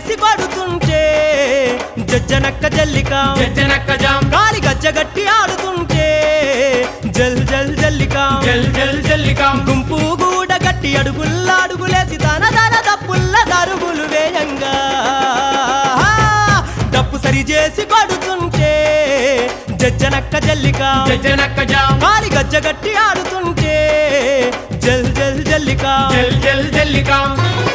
చేసి కొడుతుంటే జజ్జనక్క జల్లిక జజ్జనక్క జాం గాలి గజ్జగట్టి ఆడుతుంటే జల్ జల్ జల్లిక జల్ జల్ జల్లికాం గుంపు గూడ గట్టి అడుగుల్ల అడుగులేసి తన తన దప్పుల్ల దరుగులు వేయంగా డప్పు సరి చేసి కొడుతుంటే జజ్జనక్క జల్లిక జజ్జనక్క జాం గాలి గజ్జగట్టి ఆడుతుంటే జల్ జల్ జల్లిక జల్ జల్ జల్లికాం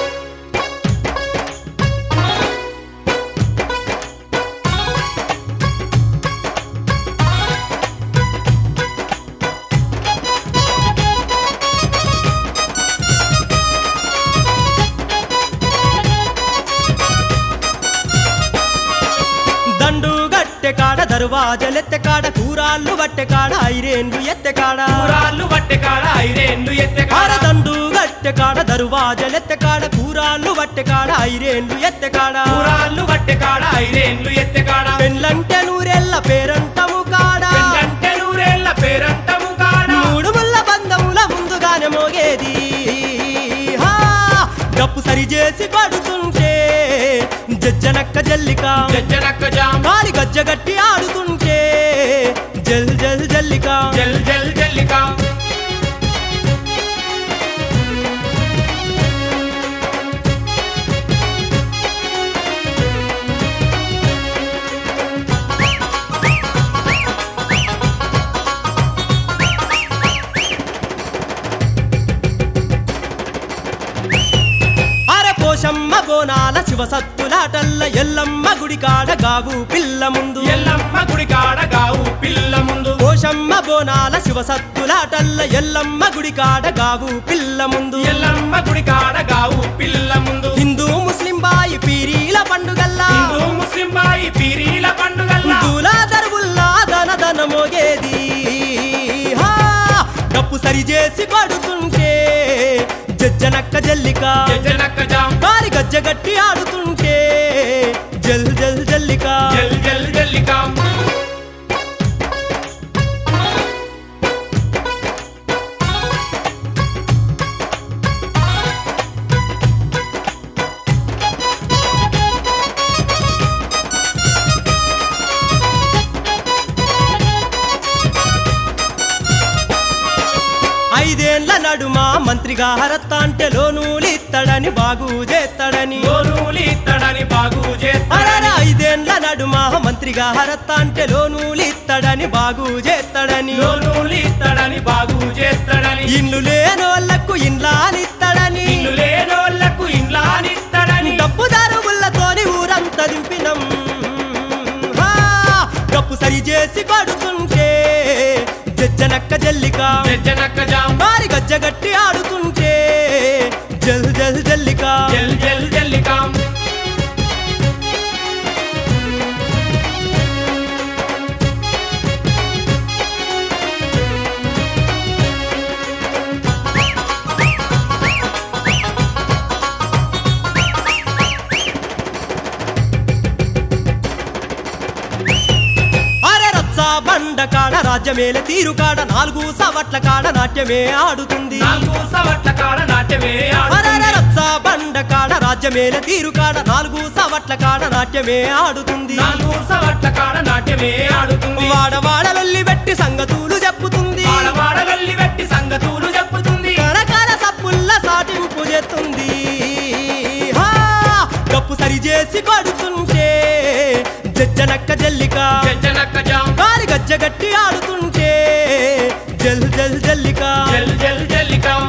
దండు గట్టె కాడ దర్వాజలెత్తె కాడ కూరాళ్ళు బట్టె కాడ ఐరేన్లు ఎత్తె కాడ కూరాళ్ళు బట్టె కాడ ఐరేండ్లు ఎత్తె కాడ కాడ దండు గట్టె కాడ దర్వాజలెత్తె కాడ కూరాళ్ళు బట్టె కాడ ఐరేన్లు ఎత్తె కాడ కూరాళ్ళు బట్టె కాడ ఐరేండ్లు ఎత్తె కాడ పెళ్ళంటే నూరెళ్ళ పేరంటము కాడ పెళ్ళంటే నూరేళ్ల పేరంటము కాడ మూడు ముళ్ళ బంధముల ముందుగానే మోగేది హా! గప్పు సరి చేసి పడుతుంటే జజ్జనక్క జల్లిక జజ్జనక్క జాం గాలి గజ్జగట్టి ఆడుతుంటే జల్ జల్ జల్లిక జల్ జల్ జల్లికాం అరే పోషమ్మ బోనాల శివసత్తులాటల్ల ఎల్లమ్మ గుడి కాడ గావు పిల్ల ముందు ఎల్లమ్మ గుడి కాడ గావు పిల్ల ముందు పోషమ్మ బోనాల శివసత్తులాటల్ల ఎల్లమ్మ గుడి కాడ గావు పిల్ల ముందు ఎల్లమ్మ గుడి కాడ గావు పిల్ల ముందు హిందూ ముస్లిం బాయి పీరీల పండుగల్లా హిందూ ముస్లిం బాయి పీరీల పండుగల్లా తులా దరువుల్లా దన దన మోగేది హా! డప్పు సరి చేసి కొడుతుంటే జజ్జనక్క జల్లిక జజ్జనక్క జాం గాలి గజ్జగట్టి ఆడుతుంటే జల్ జల్ జల్లిక జల్ జల్ జల్లికాం ఐదేండ్ల నడుమ మంత్రిగా హరత్త అంటే లోనూలు ఇత్తడని బాగు చేస్తాడని లోనూలి ఇత్తడని బాగు చేస్తాడని అరర ఐదేండ్ల నడుమ మంత్రిగా హరత్త అంటే లోనూలు ఇత్తడని బాగు చేస్తాడని లోనూలి ఇత్తడని బాగు చేస్తాడని ఇల్లు లేనోళ్లకు ఇండ్లానిత్తడని ఇల్లు లేనోళ్లకు ఇండ్లానిత్తడని డబ్బు దారుగుళ్ళతోని ఊరంతా దింపినం హా! డప్పు సరి చేసి కొడుతుంటే జజ్జనక్క జల్లిక జజ్జనక్క జాం వారి గజ్జగట్టి ఆడుతుంటే జల్ జల్ జల్లిక జల్ జల్ జల్లికాం అరే రచ్చ బండ కాడ రాజ్యమేల తీరు కాడ నాలుగు సవట్ల కాడ నాట్యమే ఆడుతుంది నాలుగు సవట్ల కాడ నాట్యమే అరే ఆడుతుంది రచ్చ బండ కాడ రాజ్యమేల తీరు కాడ నాలుగు సవట్ల కాడ నాట్యమే ఆడుతుంది నాలుగు సవట్ల కాడ నాట్యమే ఆడుతుంది వాడవాడలొల్లి పెట్టి సంగతులు చెప్పుతుంది వాడవాడలల్లి వెట్టి సంగతులు చెప్పుతుంది కరకర సప్పుల్ల సాటింపు చేస్తుంది హా! గప్పు సరి చేసి కొడుతుంటే జజ్జనక్క జల్లిక జజ్జనక్క జాం గాలి గజ్జగట్టి ఆడుతుంటే జల్ జల్ జల్లిక జల్ జల్ జల్లికాం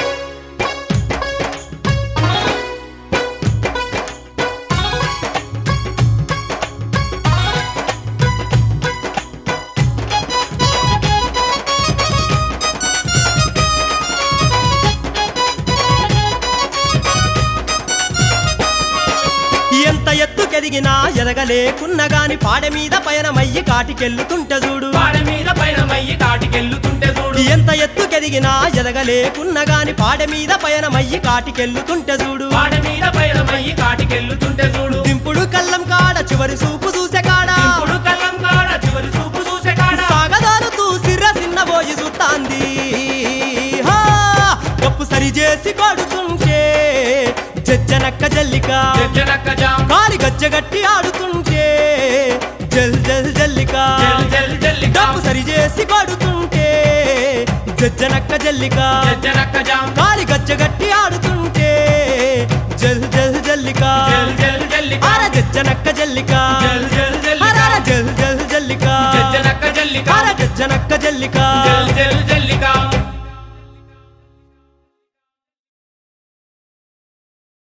ఎంత ఎత్తుకెదిగినా ఎదగలేకున్న గాని పాడె మీద పయనమయ్యి కాటికెళ్ళుతుంటే చూడు వాడి మీద పైన మయ్యి కాటికెళ్ళుతుంటే చూడు ఎంత ఎత్తుకెదిగినా ఎదగలేకున్న గాని పాడె మీద పయనమయ్యి కాటికెళ్ళుతుంటే చూడు వాడి మీద పైన మయ్యి కాటికెళ్ళుతుంటే చూడు దింపుడు కళ్ళం కాడ చివరి చూపు చూసే కాడ ఇప్పుడు కళ్ళం కాడ చివరి చూపు చూసే కాడ సాగదారుతూ సిర్ర సిన్నబోయి చూస్తాంది హా! గప్పు సరి చేసి కొడుతుంటే జజ్జనక్క జల్లి జల్లిక జనక్క జామ్ కాలి గజ్జగట్టి ఆడుతుంటే జల్ జల్ జల్లిక జల్ జల్ జల్లిక డబ్బు సరి చేసి కొడుతుంటే జజ్జనక్క జల్లిక జనక్క జామ్ కాలి గజ్జగట్టి ఆడుతుంటే జల్ జల్ జల్లిక జల్ జల్ జల్లిక అర జజ్జనక్క జల్లిక జల్ జల్ జల్లిక అర జల్ జల్ జల్లిక జనక్క జల్లిక అర జజ్జనక్క జల్లిక జల్ జల్ జల్లిక